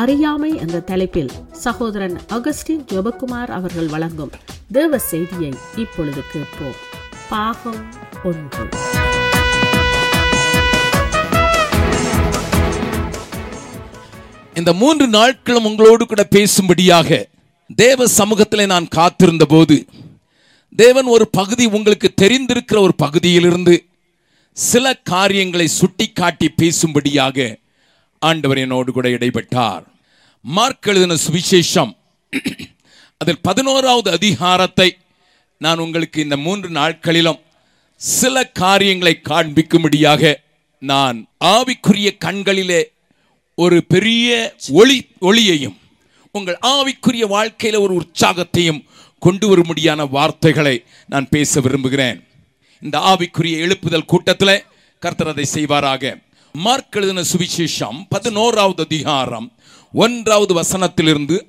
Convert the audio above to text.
அறியாமை என்ற தலைப்பில் சகோதரன் அகஸ்டின் ஜெபக்குமார் அவர்கள் வழங்கும் தேவ செய்தியை இப்பொழுது கேட்போம் பாகம் ஒன்று இந்த மூன்று நாட்களும் உங்களோடு கூட பேசும்படியாக தேவ சமூகத்தில் நான் காத்திருந்த போது தேவன் ஒரு பகுதி உங்களுக்கு தெரிந்திருக்கிற ஒரு பகுதியிலிருந்து சில காரியங்களை சுட்டிக்காட்டி பேசும்படியாக ஆண்டவர் என்னோடு கூட இடைப்பட்டார் மார்க் எழுதின சுவிசேஷம் அதில் பதினோராவது அதிகாரத்தை நான் உங்களுக்கு இந்த மூன்று நாட்களிலும் சில காரியங்களை காண்பிக்கும்படியாக நான் ஆவிக்குரிய கண்களிலே ஒரு பெரிய ஒளி ஒளியையும் உங்கள் ஆவிக்குரிய வாழ்க்கையில ஒரு உற்சாகத்தையும் கொண்டு வரும்படியான வார்த்தைகளை நான் பேச விரும்புகிறேன் இந்த ஆவிக்குரிய எழுப்புதல் கூட்டத்தில் கர்த்தர் அதை செய்வாராக மார்க் எழுதின சுவிசேஷம் பதினோராவது அதிகாரம் ஒன்றாவது வசனத்திலிருந்து